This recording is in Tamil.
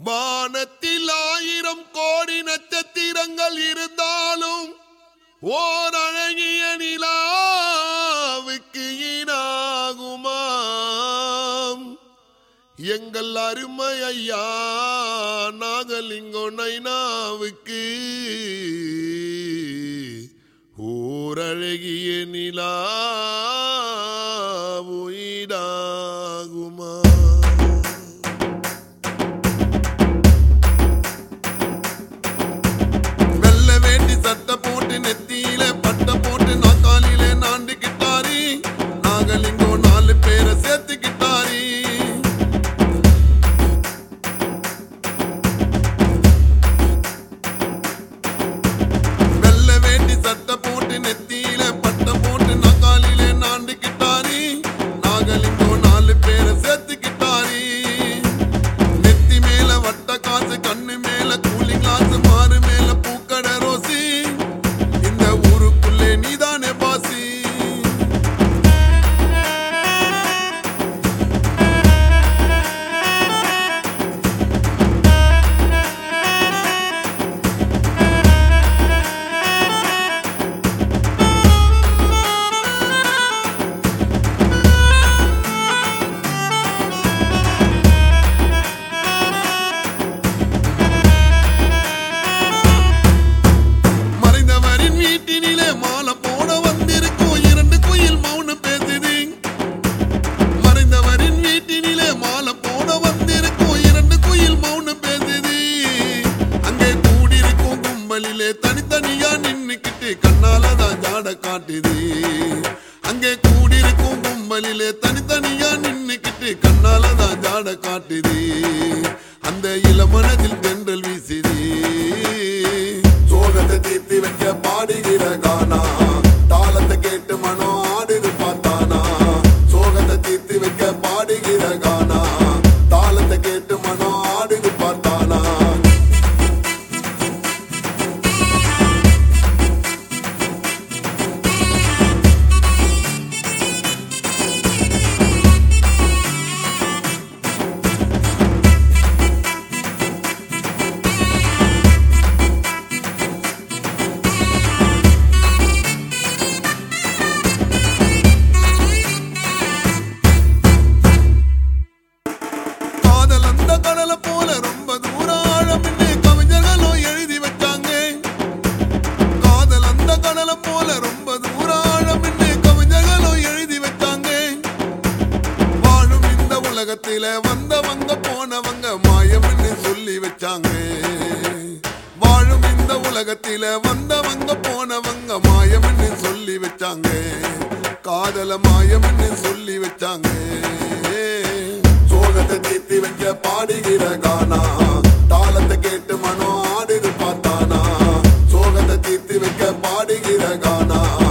வானத்தில் ஆயிரம் கோடி நட்சத்திரங்கள் இருந்தாலும் ஓர் அழகிய நிலாவுக்கு ஈடாகுமாம் எங்கள் அருமை ஐயா நாகலிங்கோ நைனாவுக்கு ஓர் அழகிய நிலா ஈடாகுமா வெள்ள வேண்டி சட்டை போட்டு நெத்தியில பட்டை போட்டு நாக்காலியில நாண்டுகிட்டாரி நாகலிங்கோ நாலு பேரை சேர்த்துக்கிட்டாரி வெள்ள வேண்டி சட்டை போட்டு நெத்தியில பட்டை போட்டு நாக்காலியில நாண்டுகிட்டாரி நாகலிங்கோ நாலு பேரை சேர்த்துக்கிட்டாரி நெத்தி மேல வட்ட காசு கண்ணு மேல கூலிங் கிளாஸ் மாறு மேல பூக்கடை ரோசி இந்த ஊருக்குள்ளே நீதானே பாசி மறைந்தவரின் வீட்டினிலே மாலை போட வந்திருக்கும் இரண்டு குயில் மௌனம் பேசுது மறைந்தவரின் வீட்டினிலே மாலை போட வந்திருக்கும் இரண்டு குயில் மௌனம் பேசுது அங்கே கூடியிருக்கும் கும்பலிலே தனித்தனியா நின்னுக்கிட்டு கண்ணால தான் ஜாட காட்டுது அங்கே கூடியிருக்கும் கும்பலிலே தனித்தனியா நின்னுக்கிட்டு கண்ணால தான் ஜாட காட்டுது அந்த இளமனதில் தென்றல் வீசுது சோகத்தை தீர்த்து வைக்க பாடுகிற கானா தாளத்தை கேட்டு மனோ ஆடுது பார்த்தானா சோகத்தை தீர்த்து வைக்க பாடுகிற கானா தாளத்தை கேட்டு மனோ ஆடுது பார்த்தானா காதல் அந்த கடலை போல ரொம்ப தூரம் ஆழம்னு கவிஞர்களும் எழுதி வச்சாங்க காதல் அந்த கடலை போல ரொம்ப தூரம் ஆழம்னு கவிஞர்களும் எழுதி வச்சாங்க வாழும் இந்த உலகத்தில வந்தவங்க போனவங்க மாயம்னு சொல்லி வச்சாங்க வாழும் இந்த உலகத்தில வந்தவங்க போனவங்க மாயம்னு சொல்லி வச்சாங்க காதல மாயம்னு சொல்லி வச்சாங்க சோகத்தை தீர்த்து வைக்க பாடுகிற கானா தாளத்தை கேட்டு மனோ ஆடுது பார்த்தானா சோகத்தை தீர்த்து வைக்க பாடுகிற கானா